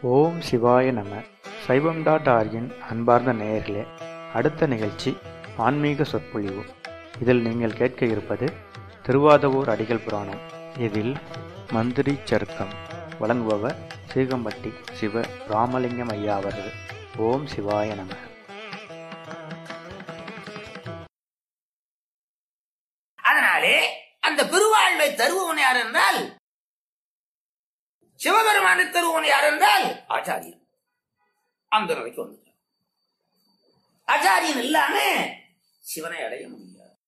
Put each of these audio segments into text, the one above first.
ஓம் சிவாய நம சைவம் டாட் ஆர்கின் அன்பார்ந்த நேயர்களே அடுத்த நிகழ்ச்சி ஆன்மீக சொற்பொழிவு இதில் நீங்கள் கேட்க இருப்பது திருவாதவூர் அடிகள் புராணம் இதில் மந்திரி சருக்கம் வழங்குபவர் சீகம்பட்டி சிவ ராமலிங்கம் ஐயா அவர்கள் ஓம் சிவாய நம அதனாலே அந்த பெருவாழ்வை தருபவன் யார் என்றால் சிவபெருமானை தருபவன் யார் என்றால் ஆச்சாரியன் அந்த நிலைக்கு வந்து ஆச்சாரியன் இல்லாம சிவனை அடைய முடியாது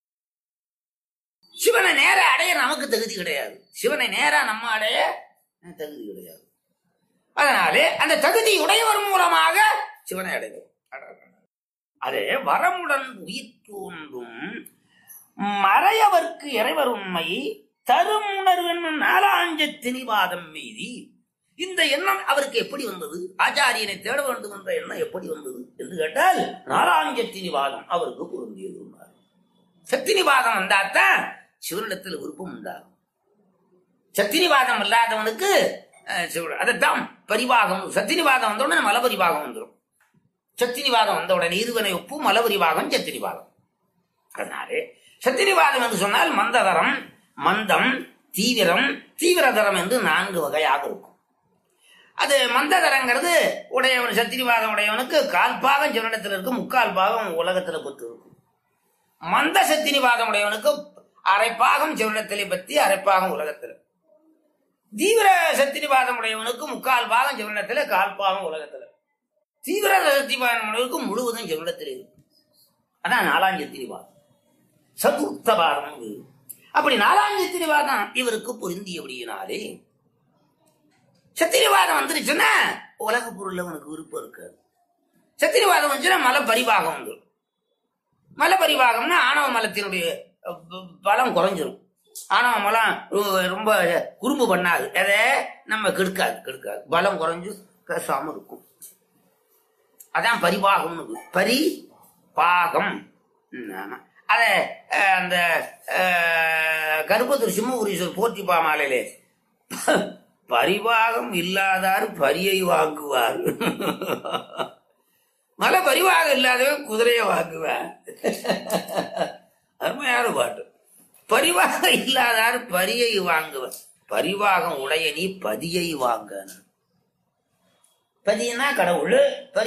சிவனை நேர அடைய நமக்கு தகுதி கிடையாது சிவனை நேரா நம்ம அடைய தகுதி கிடையாது அதனாலே அந்த தகுதி உடையவர் மூலமாக சிவனை அடைவோம் அதே வரமுடன் உயிர் தோன்றும் மறையவர்க்கு இறைவர் உண்மை தரும் உணர்வு என்னும் நாலாஞ்ச திணிவாதம் மீதி இந்த எண்ணம் அவருக்கு எப்படி வந்தது ஆச்சாரியனை தேட வேண்டும் என்ற எண்ணம் எப்படி வந்தது என்று கேட்டால் நாலாஞ்ச திணிவாதம் அவருக்கு பொருந்தியது சத்தினிவாதம் வந்தாத்தான் சிவனிடத்தில் விருப்பம் உண்டாகும் சத்தினிவாதம் இல்லாதவனுக்கு அஹ், சிவ- அதைத்தான் பரிவாகம் சத்தினிவாதம் வந்த உடனே மலபரிவாகம் வந்துடும் சத்தினிவாதம் வந்த உடனே இருவனை ஒப்பு மலபரிவாகம் சத்தினிவாதம் அதனாலே சத்திரிவாதம் என்று சொன்னால் மந்ததரம் மந்தம் தீவிரம் தீவிரதரம் என்று நான்கு வகையாக இருக்கும் அது மந்ததரங்கிறது உடையவன் சத்திரிவாதம் உடையவனுக்கு கால் பாகம் ஜனனத்தில் இருக்கும் முக்கால் பாகம் உலகத்தில் பத்து இருக்கும் மந்த சத்திரிவாதம் உடையவனுக்கு அரைப்பாகம் ஜனனத்திலே பற்றி அரைப்பாகம் உலகத்தில் தீவிர சத்திரிவாதம் உடையவனுக்கு முக்கால் பாகம் ஜனனத்தில் கால் பாகம் உலகத்தில் தீவிர சத்திரிவாதம் உடையவனுக்கு முழுவதும் ஜனனத்தில் இருக்கும் அதான் நாலாம் சத்திரிவாதம் சதுர்த்தவாதம் இது. அப்படி நாலாம் சத்திரிவாதம் இவருக்கு பொருந்தியபடியினாலே சத்திரிவாதம் வந்துருச்சுன்னா உலக பொருள் அவனுக்கு விருப்பம் இருக்காது சத்திரிவாதம் வந்துச்சுன்னா மலை பரிவாகம் வந்துடும் மலை பரிவாகம்னா ஆணவ மலத்தினுடைய அஹ், ப- பலம் குறைஞ்சிரும் ஆணவ மலம் ரொ- ரொம்ப குறும்பு பண்ணாது அதை நம்ம கெடுக்காது கெடுக்காது பலம் குறைஞ்சு பேசாம இருக்கும் அதான் பரிபாகம்னு இருக்கு. பரி பாகம் ம், ஆமா. அத அஹ், அந்த அஹ், கருப்பத்தூர் சிம்மபுரீஸ்வர் போற்றி பாமாலையிலே பரிபாகம் இல்லாதார் பரியை வாங்குவார் மலை பரிவாகம் இல்லாதவன் குதிரையை வாங்குவான் அருமையான பாட்டு பரிவாகம் இல்லாதார் பரியை வாங்குவார் பரிவாகம் உடைய நீ பதியை வாங்க பதினா கடவுள் பரி